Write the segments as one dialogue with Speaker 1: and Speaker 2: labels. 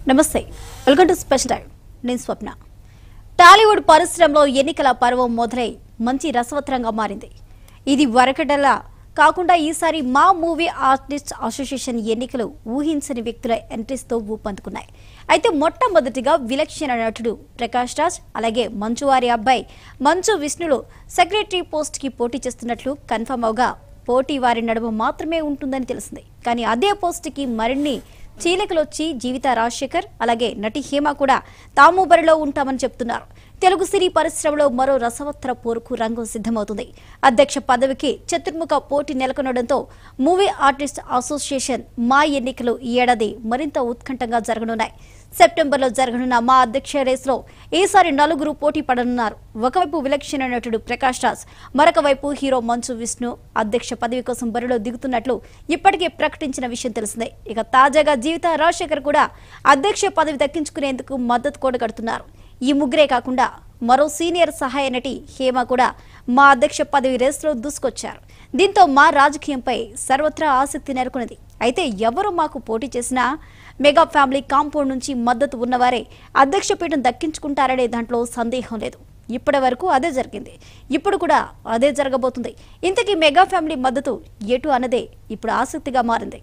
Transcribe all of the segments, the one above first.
Speaker 1: నమస్తే welcome to special time నేను స్వప్న టాలీవుడ్ పరిశ్రమలో ఎన్నికల పర్వం మొదలై మంచి రసవత్రంగా మారింది ఇది వరకటలా కాకుండా ఈసారి మా మూవీ ఆర్టిస్ట్ అసోసియేషన్ ఎన్నికలు ఊహించని వ్యక్తుల ఎంట్రీస్తో ఊపందుకున్నాయి అయితే మొట్టమొదటిగా విలక్షణ నటుడు ప్రకాష్ రాజ్ అలాగే మంచు వారి అబ్బాయి మంచు విష్ణులు సెక్రటరీ పోస్ట్కి పోటీ చేస్తున్నట్లు కన్ఫర్మ్ అవగా పోటీ వారి నడుమ మాత్రమే ఉంటుందని తెలిసింది కానీ అదే పోస్టుకి మరిన్ని చీలికలొచ్చి జీవిత రాజశేఖర్ అలాగే నటి హేమ కూడా తాము బరిలో ఉంటామని చెప్తున్నారు తెలుగు సినీ పరిశ్రమలో మరో రసవత్తర పోరుకు రంగం సిద్ధమవుతుంది అధ్యక్ష పదవికి చతుర్ముఖ పోటీ నెలకొనడంతో మూవీ ఆర్టిస్ట్ అసోసియేషన్ మా ఎన్నికలు ఈ ఏడాది మరింత ఉత్కంఠంగా జరగనున్నాయి సెప్టెంబర్లో జరగనున్న మా అధ్యక్ష రేసులో ఈసారి నలుగురు పోటీ పడనున్నారు ఒకవైపు విలక్షణ నటుడు ప్రకాష్ రాజ్ మరొక వైపు హీరో మంచు విష్ణు అధ్యక్ష పదవి కోసం బరిలో దిగుతున్నట్లు ఇప్పటికే ప్రకటించిన విషయం తెలిసిందే ఇక తాజాగా జీవిత రాజశేఖర్ కూడా అధ్యక్ష పదవి దక్కించుకునేందుకు మద్దతు కూడగడుతున్నారు ఈ ముగ్గురే కాకుండా మరో సీనియర్ సహాయ నటి హేమ కూడా మా అధ్యక్ష పదవి రేసులో దూసుకొచ్చారు దీంతో మా రాజకీయంపై సర్వత్రా ఆసక్తి నెలకొన్నది అయితే ఎవరు మాకు పోటీ చేసినా మెగా ఫ్యామిలీ కాంపౌండ్ నుంచి మద్దతు ఉన్నవారే అధ్యక్ష పీఠం దక్కించుకుంటారనే దాంట్లో సందేహం లేదు ఇప్పటి వరకు అదే జరిగింది ఇప్పుడు కూడా అదే జరగబోతుంది ఇంతకీ మెగా ఫ్యామిలీ మద్దతు ఎటు అన్నదే ఇప్పుడు ఆసక్తిగా మారింది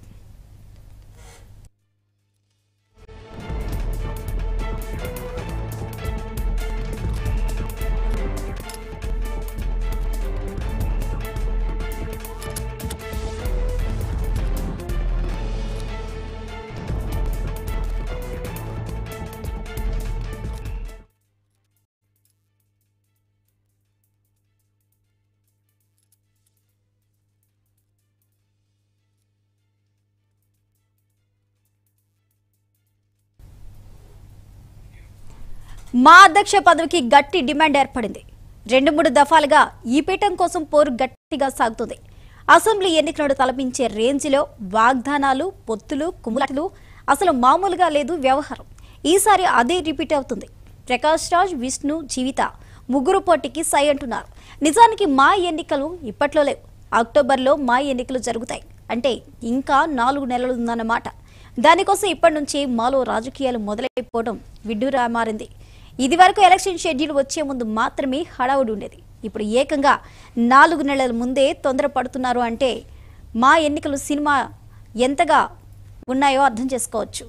Speaker 1: మా అధ్యక్ష పదవికి గట్టి డిమాండ్ ఏర్పడింది రెండు మూడు దఫాలుగా ఈ పీఠం కోసం పోరు గట్టిగా సాగుతుంది అసెంబ్లీ ఎన్నికలను తలపించే రేంజ్లో వాగ్దానాలు పొత్తులు కుమ్ములాటలు అసలు మామూలుగా లేదు వ్యవహారం ఈసారి అదే రిపీట్ అవుతుంది ప్రకాష్ రాజ్ విష్ణు జీవిత ముగ్గురు పోటీకి సై అంటున్నారు నిజానికి మా ఎన్నికలు ఇప్పట్లో లేవు అక్టోబర్లో మా ఎన్నికలు జరుగుతాయి అంటే ఇంకా నాలుగు నెలలు ఉందన్నమాట దానికోసం ఇప్పటి నుంచి మాలో రాజకీయాలు మొదలైపోవడం విడ్డూరా మారింది ఇది వరకు ఎలక్షన్ షెడ్యూల్ వచ్చే ముందు మాత్రమే హడావుడి ఉండేది ఇప్పుడు ఏకంగా నాలుగు నెలల ముందే తొందరపడుతున్నారు అంటే మా ఎన్నికలు సినిమా ఎంతగా ఉన్నాయో అర్థం చేసుకోవచ్చు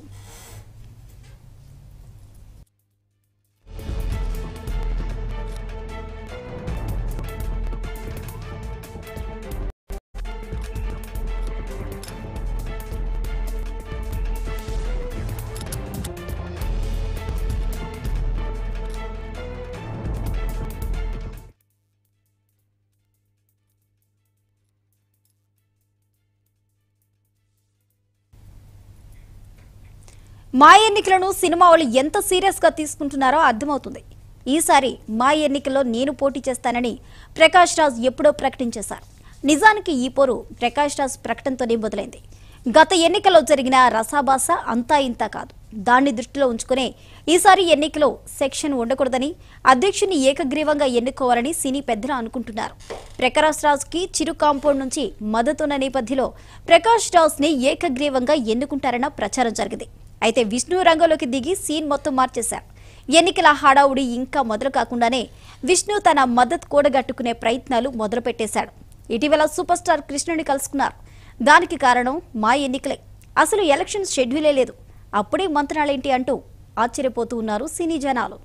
Speaker 1: మా ఎన్నికలను సినిమా వాళ్ళు ఎంత సీరియస్గా తీసుకుంటున్నారో అర్థమవుతుంది ఈసారి మా ఎన్నికల్లో నేను పోటీ చేస్తానని ప్రకాష్ రాజ్ ఎప్పుడో ప్రకటించేశారు నిజానికి ఈ పోరు ప్రకాష్ రాజ్ ప్రకటనతోనే మొదలైంది గత ఎన్నికల్లో జరిగిన రసాబాస అంతా ఇంత కాదు దాన్ని దృష్టిలో ఉంచుకునే ఈసారి ఎన్నికలో సెక్షన్ ఉండకూడదని అధ్యక్షుని ఏకగ్రీవంగా ఎన్నుకోవాలని సినీ పెద్దలు అనుకుంటున్నారు ప్రకాష్ రాజ్కి చిరు కాంపౌండ్ నుంచి మద్దతున్న నేపథ్యంలో ప్రకాష్ రాజ్ని ఏకగ్రీవంగా ఎన్నుకుంటారన్న ప్రచారం జరిగింది అయితే విష్ణు రంగంలోకి దిగి సీన్ మొత్తం మార్చేశారు ఎన్నికల హడావుడి ఇంకా మొదలు కాకుండానే విష్ణు తన మద్దతు కూడగట్టుకునే ప్రయత్నాలు మొదలుపెట్టేశాడు ఇటీవల సూపర్ స్టార్ కృష్ణుని కలుసుకున్నారు దానికి కారణం మా ఎన్నికలే అసలు ఎలక్షన్ షెడ్యూలే లేదు అప్పుడే మంత్రాలేంటి అంటూ ఆశ్చర్యపోతూ ఉన్నారు సినీ జనాలు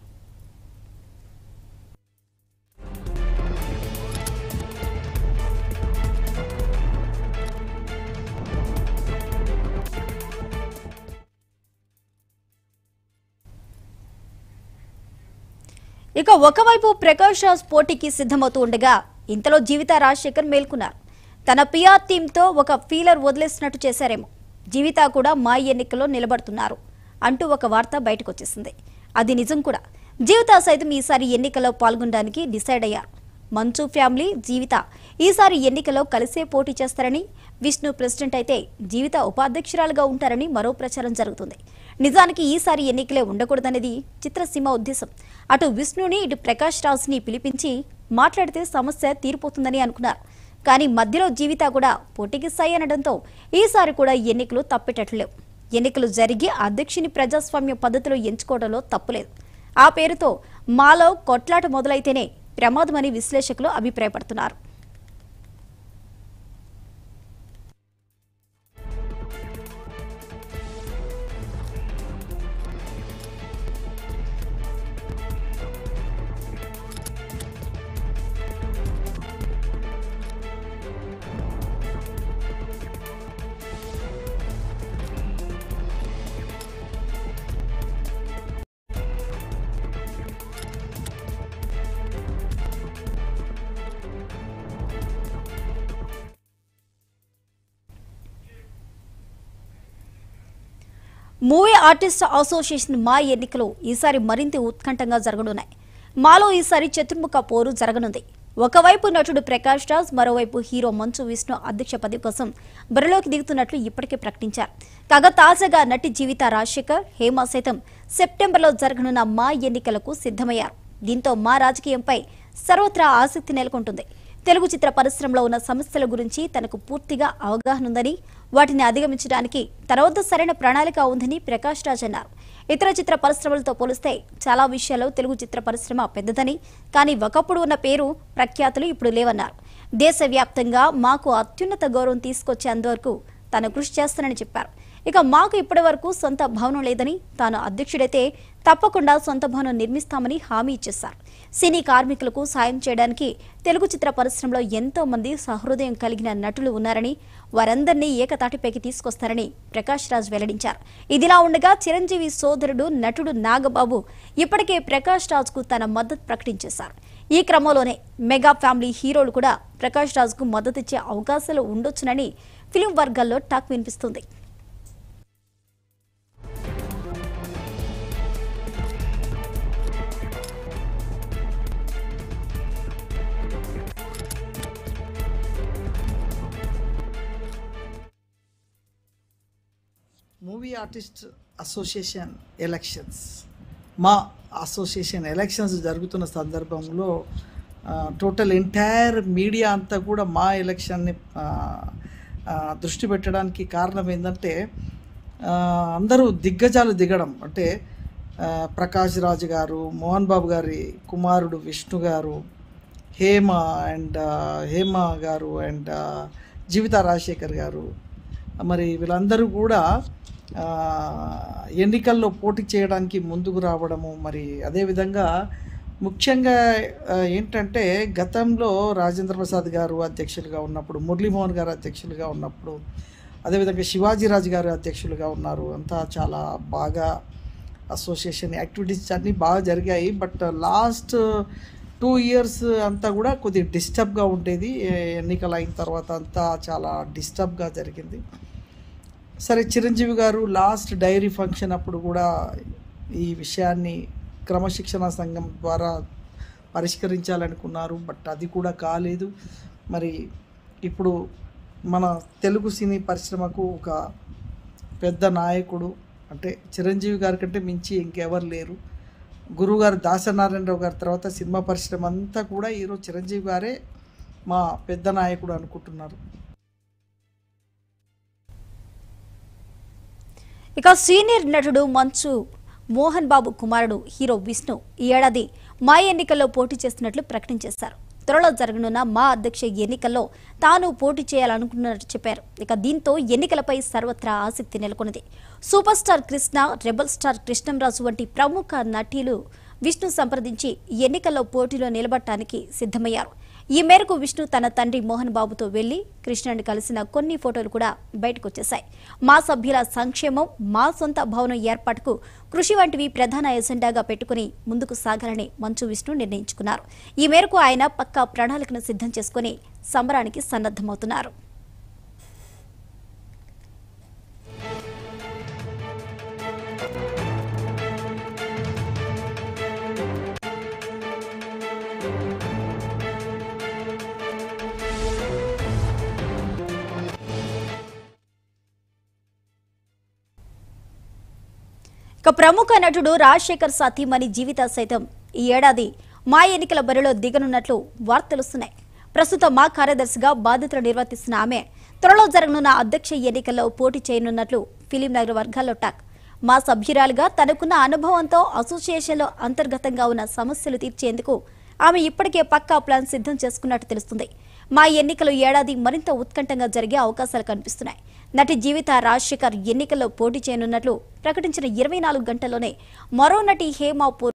Speaker 1: ఇక ఒకవైపు ప్రకాష్ రాజ్ పోటీకి సిద్ధమవుతూ ఉండగా ఇంతలో జీవిత రాజశేఖర్ మేల్కొన్నారు తన పిఆర్ టీంతో ఒక ఫీలర్ వదిలేసినట్టు చేశారేమో జీవిత కూడా మా ఎన్నికల్లో నిలబడుతున్నారు అంటూ ఒక వార్త బయటకు వచ్చేసింది అది నిజం కూడా జీవిత సైతం ఈసారి ఎన్నికల్లో పాల్గొనడానికి డిసైడ్ అయ్యారు మంచు ఫ్యామిలీ జీవిత ఈసారి ఎన్నికల్లో కలిసే పోటీ చేస్తారని విష్ణు ప్రెసిడెంట్ అయితే జీవిత ఉపాధ్యక్షురాలుగా ఉంటారని మరో ప్రచారం జరుగుతుంది నిజానికి ఈసారి ఎన్నికలే ఉండకూడదనేది చిత్రసీమ ఉద్దేశం అటు విష్ణుని ఇటు ప్రకాష్ రాజ్ని పిలిపించి మాట్లాడితే సమస్య తీరిపోతుందని అనుకున్నారు కానీ మధ్యలో జీవిత కూడా పోటీకి సై అనడంతో ఈసారి కూడా ఎన్నికలు తప్పేటట్లు లేవు ఎన్నికలు జరిగి అధ్యక్షుని ప్రజాస్వామ్య పద్ధతిలో ఎంచుకోవడంలో తప్పులేదు ఆ పేరుతో మాలో కొట్లాట మొదలైతేనే ప్రమాదమని విశ్లేషకులు అభిప్రాయపడుతున్నారు మూవీ ఆర్టిస్ట్ అసోసియేషన్ మా ఎన్నికలు ఈసారి మరింత ఉత్కంఠంగా జరగనున్నాయి మాలో ఈసారి చతుర్ముఖ పోరు జరగనుంది ఒకవైపు నటుడు ప్రకాష్ రాజ్ మరోవైపు హీరో మంచు విష్ణు అధ్యక్ష పదవి కోసం బరిలోకి దిగుతున్నట్లు ఇప్పటికే ప్రకటించారు కాగా తాజాగా నటి జీవిత రాజశేఖర్ హేమ సైతం సెప్టెంబర్లో జరగనున్న మా ఎన్నికలకు సిద్ధమయ్యారు దీంతో మా రాజకీయంపై సర్వత్రా ఆసక్తి నెలకొంటుంది తెలుగు చిత్ర పరిశ్రమలో ఉన్న సమస్యల గురించి తనకు పూర్తిగా అవగాహన ఉందని వాటిని అధిగమించడానికి తన వద్ద సరైన ప్రణాళిక ఉందని ప్రకాష్ రాజ్ అన్నారు ఇతర చిత్ర పరిశ్రమలతో పోలిస్తే చాలా విషయాల్లో తెలుగు చిత్ర పరిశ్రమ పెద్దదని కానీ ఒకప్పుడు ఉన్న పేరు ప్రఖ్యాతులు ఇప్పుడు లేవన్నారు దేశవ్యాప్తంగా మాకు అత్యున్నత గౌరవం తీసుకొచ్చేందువరకు తాను కృషి చేస్తానని చెప్పారు ఇక మాకు ఇప్పటి వరకు సొంత భవనం లేదని తాను అధ్యక్షుడైతే తప్పకుండా సొంత భవనం నిర్మిస్తామని హామీ ఇచ్చేశారు సినీ కార్మికులకు సాయం చేయడానికి తెలుగు చిత్ర పరిశ్రమలో ఎంతో మంది సహృదయం కలిగిన నటులు ఉన్నారని వారందరినీ ఏకతాటిపైకి తీసుకొస్తారని ప్రకాష్ రాజ్ వెల్లడించారు ఇదిలా ఉండగా చిరంజీవి సోదరుడు నటుడు నాగబాబు ఇప్పటికే ప్రకాష్ రాజ్ కు తన మద్దతు ప్రకటించేశారు ఈ క్రమంలోనే మెగా ఫ్యామిలీ హీరోలు కూడా ప్రకాష్ రాజ్ కు మద్దతిచ్చే అవకాశాలు ఉండొచ్చునని ఫిలిం వర్గాల్లో టాక్ వినిపిస్తుంది
Speaker 2: movie artist association elections MAA association elections జరుగుతున్న సందర్భంలో ఆ, టోటల్ ఎంటైర్ మీడియా అంతా కూడా మా ఎలక్షన్ని ఆ, ఆ, దృష్టి పెట్టడానికి కారణం ఏంటంటే ఆ, అందరూ దిగ్గజాలు దిగడం అంటే ఆ, ప్రకాష్ రాజు గారు మోహన్ బాబు గారి కుమారుడు విష్ణు గారు హేమ అండ్ హేమ గారు అండ్ జీవిత రాజశేఖర్ గారు మరి వీళ్ళందరూ కూడా ఆ, ఎన్నికల్లో పోటీ చేయడానికి ముందుకు రావడము మరి అదేవిధంగా ముఖ్యంగా ఆ, ఏంటంటే గతంలో రాజేంద్ర ప్రసాద్ గారు అధ్యక్షులుగా ఉన్నప్పుడు మురళీమోహన్ గారు అధ్యక్షులుగా ఉన్నప్పుడు అదేవిధంగా శివాజీరాజు గారు అధ్యక్షులుగా ఉన్నారు అంతా చాలా బాగా అసోసియేషన్ యాక్టివిటీస్ అన్నీ బాగా జరిగాయి బట్ లాస్ట్ టూ ఇయర్స్ అంతా కూడా కొద్దిగా డిస్టర్బ్గా ఉండేది ఏ- ఎన్నికలు అయిన తర్వాత అంతా చాలా డిస్టర్బ్గా జరిగింది సరే చిరంజీవి గారు లాస్ట్ డైరీ ఫంక్షన్ అప్పుడు కూడా ఈ విషయాన్ని క్రమశిక్షణ సంఘం ద్వారా పరిష్కరించాలనుకున్నారు బట్ అది కూడా కాలేదు మరి ఇప్పుడు మన తెలుగు సినీ పరిశ్రమకు ఒక పెద్ద నాయకుడు అంటే చిరంజీవి గారి కంటే మించి ఇంకెవరు లేరు గురువుగారు దాసనారాయణరావు గారి తర్వాత సినిమా పరిశ్రమ అంతా కూడా ఈరోజు చిరంజీవి గారే మా పెద్ద నాయకుడు అనుకుంటున్నారు
Speaker 1: ఇక సీనియర్ నటుడు మంచు మోహన్ బాబు కుమారుడు హీరో విష్ణు ఈ ఏడాది మా ఎన్నికల్లో పోటీ చేస్తున్నట్లు ప్రకటించేశారు త్వరలో జరగనున్న మా అధ్యక్ష ఎన్నికల్లో తాను పోటీ చేయాలనుకున్నట్టు చెప్పారు ఇక దీంతో ఎన్నికలపై సర్వత్రా ఆసక్తి నెలకొన్నది super star Krishna rebel star Krishnamraju వంటి ప్రముఖ నటీలు విష్ణు సంప్రదించి ఎన్నికల్లో పోటీలో నిలబడటానికి సిద్ధమయ్యారు ఈ మేరకు విష్ణు తన తండ్రి మోహన్ బాబుతో వెళ్లి కృష్ణని కలిసిన కొన్ని ఫోటోలు కూడా బయటకొచ్చేశాయి మా సభ్యుల సంక్షేమం మా సొంత భవనం ఏర్పాటుకు కృషి వంటివి ప్రధాన ఎజెండాగా పెట్టుకుని ముందుకు సాగాలని మంచు విష్ణు నిర్ణయించుకున్నారు ఈ మేరకు ఆయన పక్కా ప్రణాళికను సిద్ధం చేసుకుని సంబరానికి సన్నద్ధమవుతున్నారు ఇక ప్రముఖ నటుడు రాజశేఖర్ సాథీమణి జీవిత సైతం ఈ ఏడాది మా ఎన్నికల బరిలో దిగనున్నట్లు వార్తలుస్తున్నాయి ప్రస్తుతం మా కార్యదర్శిగా బాధ్యతలు నిర్వర్తిస్తున్న ఆమె త్వరలో జరగనున్న అధ్యక్ష ఎన్నికల్లో పోటీ చేయనున్నట్లు ఫిలిం నగర్ వర్గాల్లో టాక్ మా సభ్యురాలుగా తనకున్న అనుభవంతో అసోసియేషన్లో అంతర్గతంగా ఉన్న సమస్యలు తీర్చేందుకు ఆమె ఇప్పటికే పక్కా ప్లాన్ సిద్ధం చేసుకున్నట్టు తెలుస్తుంది మా ఎన్నికలు ఏడాది మరింత ఉత్కంఠంగా జరిగే అవకాశాలు కనిపిస్తున్నాయి నటి జీవిత రాజశేఖర్ ఎన్నికల్లో పోటీ చేయనున్నట్లు ప్రకటించిన ఇరవై నాలుగు గంటల్లోనే మరో నటి హేమాపూర్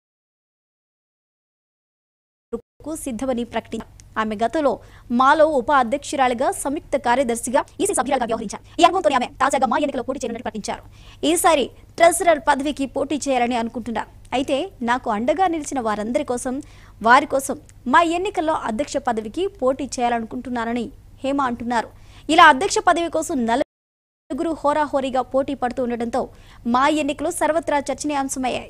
Speaker 1: కు సిద్ధమని ప్రకటించారు ఆమె గతంలో మాలో ఉప అధ్యక్షురాలిగా సంయుక్త కార్యదర్శిగా ఈసీ సభ్యురాలుగా వ్యవహరించారు ఈ అనుభవంతో ఆమె తాజాగా మా ఎన్నికలో పోటీ చేయనున్నట్టు ప్రకటించారు ఈసారి ట్రెజరర్ పదవికి పోటీ చేయాలని అనుకుంటున్నారు అయితే నాకు అండగా నిలిచిన వారందరి కోసం వారి కోసం మా ఎన్నికల్లో అధ్యక్ష పదవికి పోటీ చేయాలనుకుంటున్నానని హేమ అంటున్నారు ఇలా అధ్యక్ష పదవి కోసం నలుగురు హోరాహోరీగా పోటీ పడుతూ ఉండటంతో మా ఎన్నికలు సర్వత్రా చర్చనీయాంశమయ్యాయి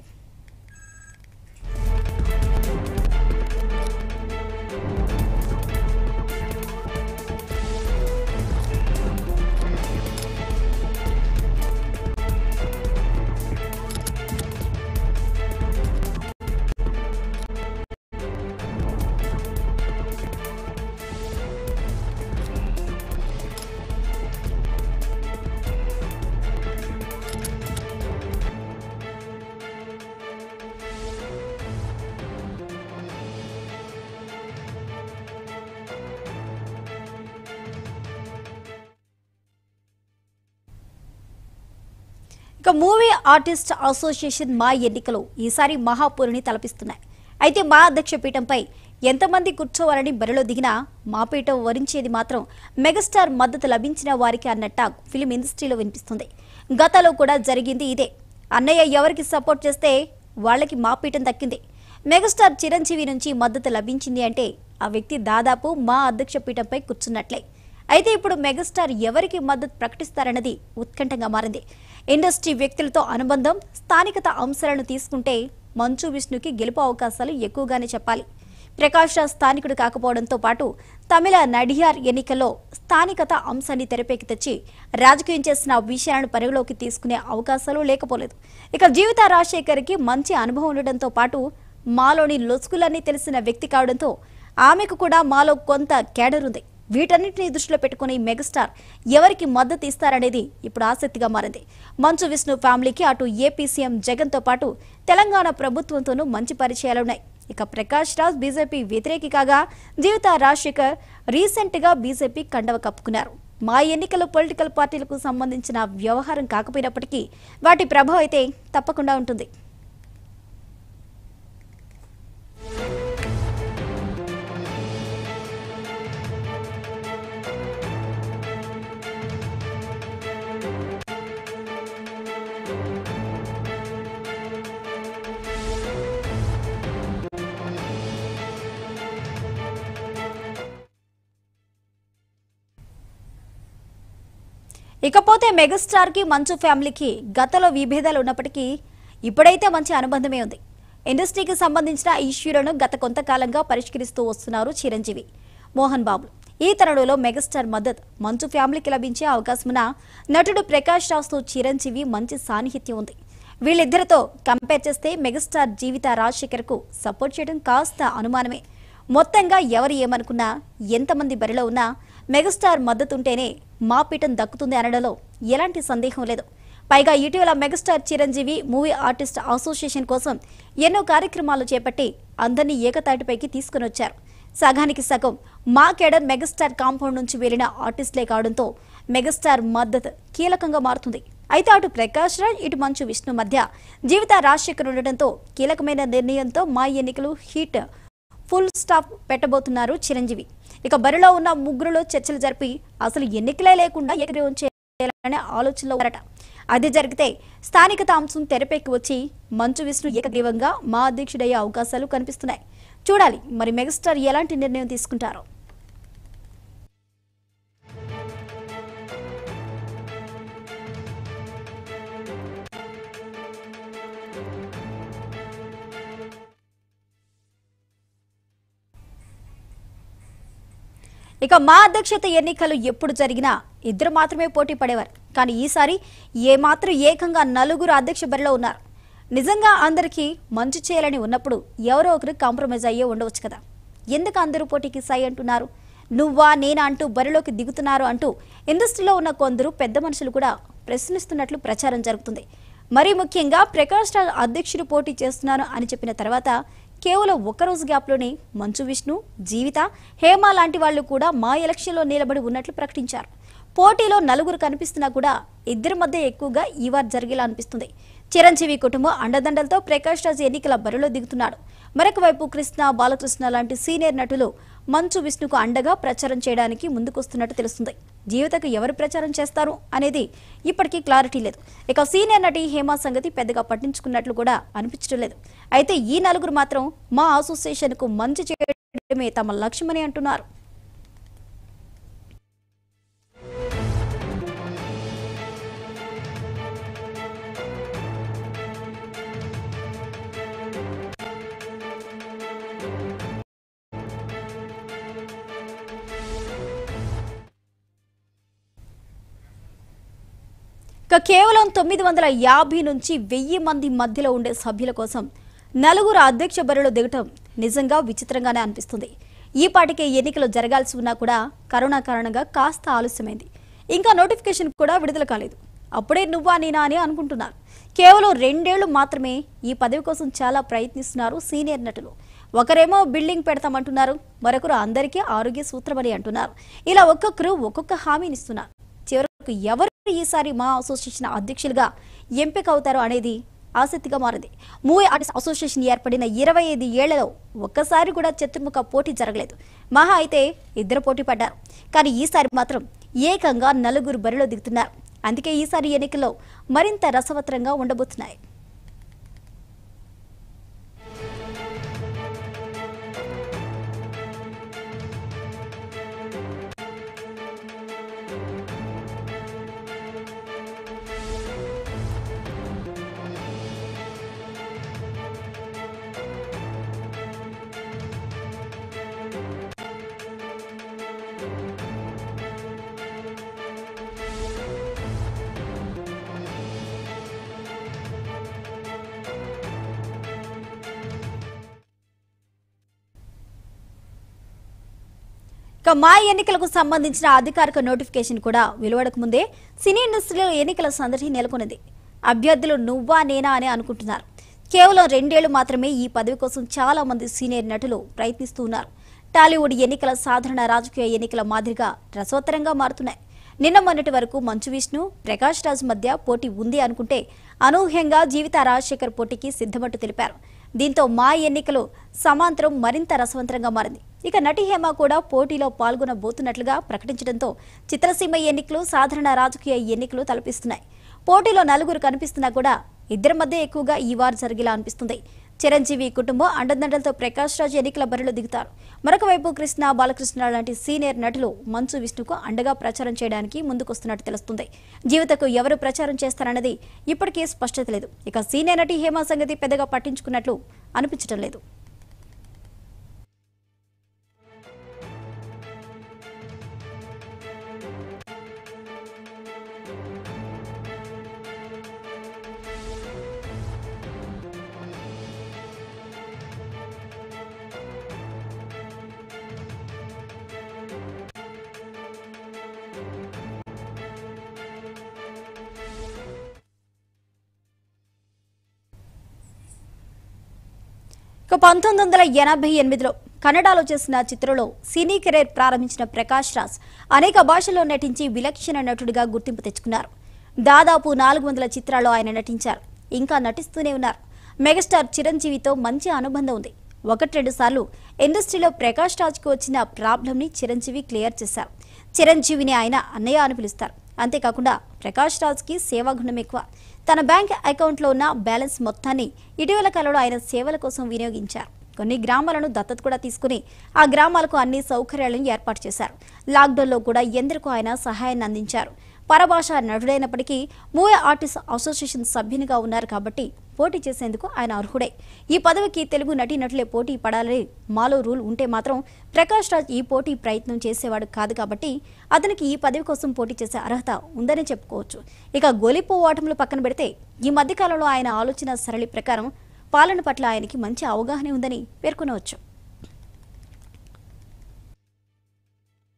Speaker 1: ఇక మూవీ ఆర్టిస్ట్ అసోసియేషన్ మా ఎన్నికలు ఈసారి మహాపూరిని తలపిస్తున్నాయి అయితే మా అధ్యక్ష పీఠంపై ఎంతమంది కూర్చోవాలని బరిలో దిగినా మా పీఠం వరించేది మాత్రం మెగాస్టార్ మద్దతు లభించిన వారికి అన్న టాక్ ఫిలిం ఇండస్ట్రీలో వినిపిస్తుంది గతంలో కూడా జరిగింది ఇదే అన్నయ్య ఎవరికి సపోర్ట్ చేస్తే వాళ్ళకి మా పీఠం దక్కింది మెగాస్టార్ చిరంజీవి నుంచి మద్దతు లభించింది అంటే ఆ వ్యక్తి దాదాపు మా అధ్యక్ష పీఠంపై కూర్చున్నట్లే అయితే ఇప్పుడు మెగాస్టార్ ఎవరికి మద్దతు ప్రకటిస్తారన్నది ఉత్కంఠంగా మారింది ఇండస్ట్రీ వ్యక్తులతో అనుబంధం స్థానికత అంశాలను తీసుకుంటే మంచు విష్ణుకి గెలుపు అవకాశాలు ఎక్కువగానే చెప్పాలి ప్రకాష్ రాజ్ స్థానికుడు కాకపోవడంతో పాటు తమిళ నడియార్ ఎన్నికల్లో స్థానికత అంశాన్ని తెరపైకి తెచ్చి రాజకీయం చేసిన విషయాలను పరిగణలోకి తీసుకునే అవకాశాలు లేకపోలేదు ఇక జీవిత రాజశేఖర్కి మంచి అనుభవం ఉండడంతో పాటు మాలోని లొసుగులన్నీ తెలిసిన వ్యక్తి కావడంతో ఆమెకు కూడా మాలో కొంత కేడర్ ఉంది వీటన్నిటిని దృష్టిలో పెట్టుకుని మెగాస్టార్ ఎవరికి మద్దతు ఇస్తారనేది ఇప్పుడు ఆసక్తిగా మారింది మంచు విష్ణు ఫ్యామిలీకి అటు ఏపీ సీఎం జగన్తో పాటు తెలంగాణ ప్రభుత్వంతోనూ మంచి పరిచయాలున్నాయి ఇక ప్రకాష్ రాజ్ బీజేపీ వ్యతిరేకి కాగా జీవిత రాజశేఖర్ రీసెంట్గా బీజేపీ కండవ కప్పుకున్నారు మా ఎన్నికలు పొలిటికల్ పార్టీలకు సంబంధించిన వ్యవహారం కాకపోయినప్పటికీ వాటి ప్రభావం అయితే తప్పకుండా ఉంటుంది ఇకపోతే మెగాస్టార్ కి మంచు ఫ్యామిలీకి గతంలో విభేదాలు ఉన్నప్పటికీ ఇప్పుడైతే మంచి అనుబంధమే ఉంది ఇండస్ట్రీకి సంబంధించిన ఇష్యూలను గత కొంతకాలంగా పరిష్కరిస్తూ వస్తున్నారు చిరంజీవి మోహన్ బాబు ఈ తరుణంలో మెగాస్టార్ మద్దత్ మంచు ఫ్యామిలీకి లభించే అవకాశమున నటుడు ప్రకాష్ రాజ్తో చిరంజీవి మంచి సాన్నిహిత్యం ఉంది వీళ్ళిద్దరితో కంపేర్ చేస్తే మెగాస్టార్ జీవిత రాజశేఖర్కు సపోర్ట్ చేయడం కాస్త అనుమానమే మొత్తంగా ఎవరు ఏమనుకున్నా ఎంతమంది బరిలో ఉన్నా మెగాస్టార్ మద్దతుంటేనే మా పీఠం దక్కుతుంది అనడంలో ఎలాంటి సందేహం లేదు పైగా ఇటీవల megastar Chiranjeevi movie artist association కోసం ఎన్నో కార్యక్రమాలు చేపట్టి అందరినీ ఏకతాటిపైకి తీసుకుని వచ్చారు సగానికి సగం మా కేడర్ మెగాస్టార్ కాంపౌండ్ నుంచి వెళ్లిన ఆర్టిస్టులే కావడంతో మెగాస్టార్ మద్దతు కీలకంగా మారుతుంది అయితే అటు ప్రకాష్ రాజ్ ఇటు మంచు విష్ణు మధ్య జీవిత రాజశేఖర్ ఉండటంతో కీలకమైన నిర్ణయంతో మా ఎన్నికలు హీట్ ఫుల్ స్టాప్ పెట్టబోతున్నారు చిరంజీవి ఇక బరిలో ఉన్న ముగ్గురులో చర్చలు జరిపి అసలు ఎన్నికలే లేకుండా ఏకగ్రీవం చేయాలనే ఆలోచనలో ఉన్నారట అది జరిగితే స్థానికత అంశం తెరపైకి వచ్చి మంచు విష్ణు ఏకగ్రీవంగా మా అధ్యక్షుడయ్యే అవకాశాలు కనిపిస్తున్నాయి చూడాలి మరి మెగాస్టార్ ఎలాంటి నిర్ణయం తీసుకుంటారో ఇక మా అధ్యక్షత ఎన్నికలు ఎప్పుడు జరిగినా ఇద్దరు మాత్రమే పోటీ పడేవారు కానీ ఈసారి ఏమాత్రం ఏకంగా నలుగురు అధ్యక్ష బరిలో ఉన్నారు నిజంగా అందరికీ మంచి చేయాలని ఉన్నప్పుడు ఎవరో ఒకరు కాంప్రమైజ్ అయ్యే ఉండవచ్చు కదా ఎందుకు అందరూ పోటీకి సై అంటున్నారు నువ్వా నేనా అంటూ బరిలోకి దిగుతున్నారు అంటూ ఇండస్ట్రీలో ఉన్న కొందరు పెద్ద మనుషులు కూడా ప్రశ్నిస్తున్నట్లు ప్రచారం జరుగుతుంది మరీ ముఖ్యంగా ప్రకాష్ రాజ్ అధ్యక్షుడు పోటీ చేస్తున్నాను అని చెప్పిన తర్వాత కేవలం ఒక్కరోజు గ్యాప్లోనే మంచు విష్ణు జీవిత హేమ లాంటి వాళ్ళు కూడా మా ఎలక్షన్లో నిలబడి ఉన్నట్లు ప్రకటించారు పోటీలో నలుగురు కనిపిస్తున్నా కూడా ఇద్దరి మధ్య ఎక్కువగా ఈ వార్ జరిగేలా అనిపిస్తుంది చిరంజీవి కుటుంబం అండదండలతో ప్రకాష్ రాజ్ ఎన్నికల బరిలో దిగుతున్నాడు మరొక వైపు కృష్ణ బాలకృష్ణ లాంటి సీనియర్ నటులు మంచు విష్ణుకు అండగా ప్రచారం చేయడానికి ముందుకొస్తున్నట్టు తెలుస్తుంది జీవితకు ఎవరు ప్రచారం చేస్తారు అనేది ఇప్పటికీ క్లారిటీ లేదు ఇక సీనియర్ నటి హేమ సంగతి పెద్దగా పట్టించుకున్నట్లు కూడా అనిపించడం లేదు అయితే ఈ నలుగురు మాత్రం మా అసోసియేషన్కు మంచి చేయడమే తమ లక్ష్యమని అంటున్నారు ఇక కేవలం తొమ్మిది వందల యాభై నుంచి వెయ్యి మంది మధ్యలో ఉండే సభ్యుల కోసం నలుగురు అధ్యక్ష బరిలో దిగటం నిజంగా విచిత్రంగానే అనిపిస్తుంది ఈ పాటికే ఎన్నికలు జరగాల్సి ఉన్నా కూడా కరోనా కారణంగా కాస్త ఆలస్యమైంది ఇంకా నోటిఫికేషన్ కూడా విడుదల కాలేదు అప్పుడే నువ్వా నేనా అని అనుకుంటున్నారు కేవలం రెండేళ్లు మాత్రమే ఈ పదవి కోసం చాలా ప్రయత్నిస్తున్నారు సీనియర్ నటులు ఒకరేమో బిల్డింగ్ పెడతామంటున్నారు మరొకరు అందరికీ ఆరోగ్య సూత్రమని అంటున్నారు ఇలా ఒక్కొక్కరు ఒక్కొక్క హామీనిస్తున్నారు చివరకు ఎవరు ఈసారి మా అసోసియేషన్ అధ్యక్షులుగా ఎంపిక అవుతారో అనేది ఆసక్తిగా మారింది మూవీ ఆర్టిస్ట్ అసోసియేషన్ ఏర్పడిన ఇరవై ఐదు ఏళ్లలో ఒక్కసారి కూడా చతుర్ముఖ పోటీ జరగలేదు మహా అయితే ఇద్దరు పోటీ పడ్డారు కానీ ఈసారి మాత్రం ఏకంగా నలుగురు బరిలో దిగుతున్నారు అందుకే ఈసారి ఎన్నికల్లో మరింత రసవత్రంగా ఉండబోతున్నాయి ఇక మా ఎన్నికలకు సంబంధించిన అధికారిక నోటిఫికేషన్ కూడా వెలువడక ముందే సినీ ఇండస్ట్రీలో ఎన్నికల సందడి నెలకొన్నది అభ్యర్థులు నువ్వా నేనా అని అనుకుంటున్నారు కేవలం రెండేళ్లు మాత్రమే ఈ పదవి కోసం చాలా మంది సీనియర్ నటులు ప్రయత్నిస్తూ ఉన్నారు టాలీవుడ్ ఎన్నికల సాధారణ రాజకీయ ఎన్నికల మాదిరిగా రసోత్తరంగా మారుతున్నాయి నిన్న మొన్నటి వరకు మంచు విష్ణు ప్రకాష్ రాజ్ మధ్య పోటీ ఉంది అనుకుంటే అనూహ్యంగా జీవిత రాజశేఖర్ పోటీకి సిద్ధమట్టు తెలిపారు దీంతో మా ఎన్నికలు సమాంతరం మరింత రసవంతరంగా మారింది ఇక నటి హేమ కూడా పోటీలో పాల్గొనబోతున్నట్లుగా ప్రకటించడంతో చిత్రసీమ ఎన్నికలు సాధారణ రాజకీయ ఎన్నికలు తలపిస్తున్నాయి పోటీలో నలుగురు కనిపిస్తున్నా కూడా ఇద్దరి మధ్య ఎక్కువగా ఈ వారు జరిగేలా అనిపిస్తుంది చిరంజీవి కుటుంబం అండదండలతో ప్రకాష్ రాజ్ ఎన్నికల బరిలో దిగుతారు మరొక వైపు కృష్ణ బాలకృష్ణ లాంటి సీనియర్ నటులు మంచు విష్ణుకు అండగా ప్రచారం చేయడానికి ముందుకొస్తున్నట్టు తెలుస్తుంది జీవితకు ఎవరు ప్రచారం చేస్తారన్నది ఇప్పటికే స్పష్టత లేదు ఇక సీనియర్ నటి హేమ సంగతి పెద్దగా పట్టించుకున్నట్లు అనిపించడం లేదు ఇక పంతొమ్మిది వందల ఎనభై ఎనిమిదిలో కన్నడలో చేసిన చిత్రంలో సినీ కెరీర్ ప్రారంభించిన ప్రకాష్ రాజ్ అనేక భాషల్లో నటించి విలక్షణ నటుడిగా గుర్తింపు తెచ్చుకున్నారు దాదాపు నాలుగు వందల చిత్రాల్లో ఆయన నటించారు ఇంకా నటిస్తూనే ఉన్నారు మెగాస్టార్ చిరంజీవితో మంచి అనుబంధం ఉంది ఒకటి రెండు సార్లు ఇండస్ట్రీలో ప్రకాష్ రాజ్కి వచ్చిన ప్రాబ్లంని చిరంజీవి క్లియర్ చేశారు చిరంజీవిని ఆయన అన్నయ్య అని పిలుస్తారు అంతేకాకుండా ప్రకాష్ రాజ్కి సేవాగుణం ఎక్కువ తన బ్యాంక్ అకౌంట్లో ఉన్న బ్యాలెన్స్ మొత్తాన్ని ఇటీవల కాలంలో ఆయన సేవల కోసం వినియోగించారు కొన్ని గ్రామాలను దత్తత కూడా తీసుకుని ఆ గ్రామాలకు అన్ని సౌకర్యాలను ఏర్పాటు చేశారు లాక్డౌన్లో కూడా ఎందరికో ఆయన సహాయాన్ని అందించారు పరభాష నటుడైనప్పటికీ మూవీ ఆర్టిస్ట్ అసోసియేషన్ సభ్యునిగా ఉన్నారు కాబట్టి పోటీ చేసేందుకు ఆయన అర్హుడే ఈ పదవికి తెలుగు నటీనటులే పోటీ పడాలని మాలో రూల్ ఉంటే మాత్రం ప్రకాష్ రాజ్ ఈ పోటీ ప్రయత్నం చేసేవాడు కాదు కాబట్టి అతనికి ఈ పదవి కోసం పోటీ చేసే అర్హత ఉందని చెప్పుకోవచ్చు ఇక గొలిపో ఓటములు పక్కన పెడితే ఈ మధ్యకాలంలో ఆయన ఆలోచన సరళి ప్రకారం పాలన పట్ల ఆయనకి మంచి అవగాహన ఉందని పేర్కొనవచ్చు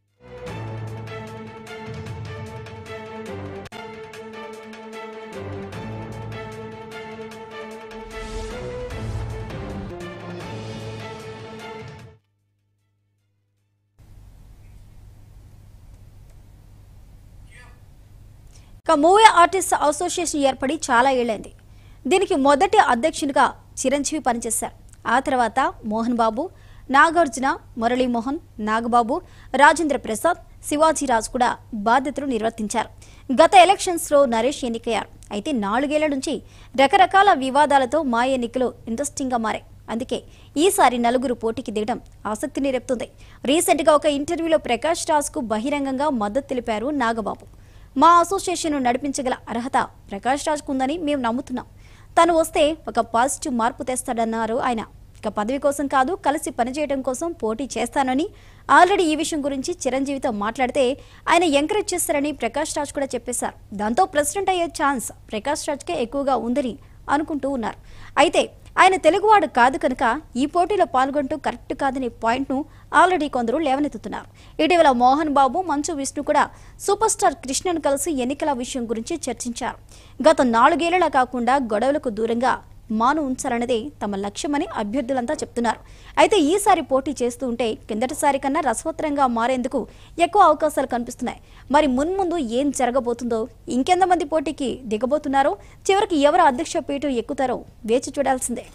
Speaker 1: ఇక మూవీ ఆర్టిస్ట్ అసోసియేషన్ ఏర్పడి చాలా ఏళ్ళైంది దీనికి మొదటి అధ్యక్షునిగా చిరంజీవి పనిచేశారు ఆ తర్వాత మోహన్ బాబు నాగార్జున మురళీమోహన్ నాగబాబు రాజేంద్ర ప్రసాద్ శివాజీరాజు కూడా బాధ్యతలు నిర్వర్తించారు గత ఎలక్షన్స్లో నరేష్ ఎన్నికయ్యారు అయితే నాలుగేళ్ల నుంచి రకరకాల వివాదాలతో మా ఎన్నికలు ఇంట్రెస్టింగ్గా మారాయి అందుకే ఈసారి నలుగురు పోటీకి దిగడం ఆసక్తిని రేపుతుంది రీసెంట్గా ఒక ఇంటర్వ్యూలో ప్రకాష్ రాజ్కు బహిరంగంగా మద్దతు తెలిపారు నాగబాబు మా అసోసియేషన్ నడిపించగల అర్హత ప్రకాష్ రాజ్కు ఉందని మేము నమ్ముతున్నాం తను వస్తే ఒక పాజిటివ్ మార్పు తెస్తాడన్నారు ఆయన ఇక పదవి కోసం కాదు కలిసి పనిచేయడం కోసం పోటీ చేస్తానని ఆల్రెడీ ఈ విషయం గురించి చిరంజీవితో మాట్లాడితే ఆయన ఎంకరేజ్ చేస్తారని ప్రకాష్ రాజ్ కూడా చెప్పేశారు దాంతో ప్రెసిడెంట్ అయ్యే ఛాన్స్ ప్రకాష్ రాజ్కే ఎక్కువగా ఉందని అనుకుంటూ ఉన్నారు అయితే ఆయన తెలుగువాడు కాదు కనుక ఈ పోటీలో పాల్గొంటూ కరెక్ట్ కాదనే పాయింట్ను ఆల్రెడీ కొందరు లేవనెత్తుతున్నారు ఇటీవల మోహన్ బాబు మంచు విష్ణు కూడా సూపర్ స్టార్ కృష్ణను కలిసి ఎన్నికల విషయం గురించి చర్చించారు గత నాలుగేళ్లలా కాకుండా గొడవలకు దూరంగా మాను ఉంచాలన్నదే తమ లక్ష్యమని అభ్యర్థులంతా చెప్తున్నారు అయితే ఈసారి పోటీ చేస్తూ ఉంటే కిందటిసారి కన్నా రసవత్తరంగా మారేందుకు ఎక్కువ అవకాశాలు కనిపిస్తున్నాయి మరి మున్ముందు ఏం జరగబోతుందో ఇంకెంతమంది పోటీకి దిగబోతున్నారో చివరికి ఎవరు అధ్యక్ష పీఠం ఎక్కుతారో వేచి చూడాల్సిందే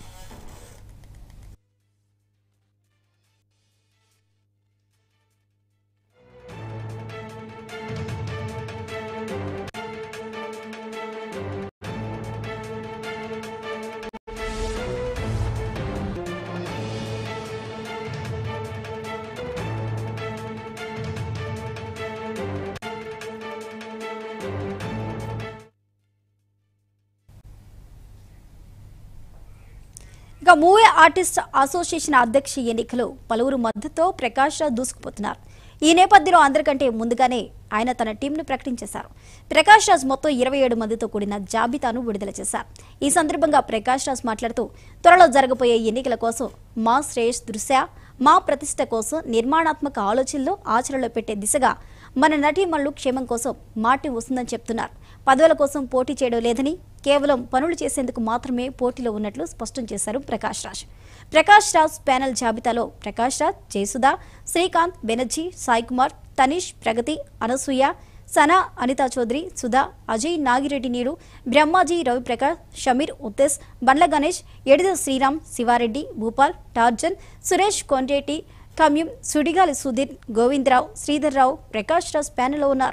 Speaker 1: ఇక మూవీ ఆర్టిస్ట్ అసోసియేషన్ అధ్యక్ష ఎన్నికలు పలువురు మద్దతుతో ప్రకాష్ రాజ్ దూసుకుపోతున్నారు ఈ నేపథ్యంలో అందరికంటే ముందుగానే ఆయన తన టీంను ప్రకటించేశారు ప్రకాష్ రాజ్ మొత్తం ఇరవై ఏడు మందితో కూడిన జాబితాను విడుదల చేశారు ఈ సందర్భంగా ప్రకాష్ రాజ్ మాట్లాడుతూ త్వరలో జరగబోయే ఎన్నికల కోసం మా శ్రేయస్ దృశ్య మా ప్రతిష్ట కోసం నిర్మాణాత్మక ఆలోచనలు ఆచరణలో పెట్టే దిశగా మన నటీమణులు క్షేమం కోసం మాటి వస్తుందని చెప్తున్నారు పదవుల కోసం పోటీ చేయడం లేదని కేవలం పనులు చేసేందుకు మాత్రమే పోటీలో ఉన్నట్లు స్పష్టం చేశారు ప్రకాష్ రాజ్ ప్రకాష్ రాజ్ ప్యానెల్ జాబితాలో ప్రకాష్ రాజ్ జయసుధ శ్రీకాంత్ బెనర్జీ సాయి కుమార్ తనీష్ ప్రగతి అనసూయ సనా అనితా చౌదరి సుధా అజయ్ నాగిరెడ్డి నీడు బ్రహ్మాజీ రవిప్రకాష్ షమీర్ ఉత్తేస్ బండ్ల గణేష్ ఎడిద శ్రీరామ్ శివారెడ్డి భూపాల్ టార్జన్ సురేష్ కొండేటి కమ్యూమ్ సుడిగాలి సుధీర్ గోవిందరావు శ్రీధర్రావు ప్రకాష్ రాజ్ ప్యానెల్లో ఉన్నారు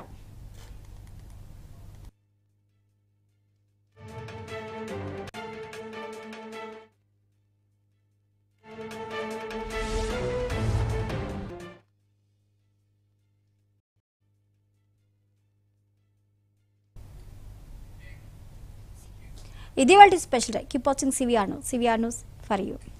Speaker 1: ఇది వాళ్ళ special keep watching CVR news CVR news for you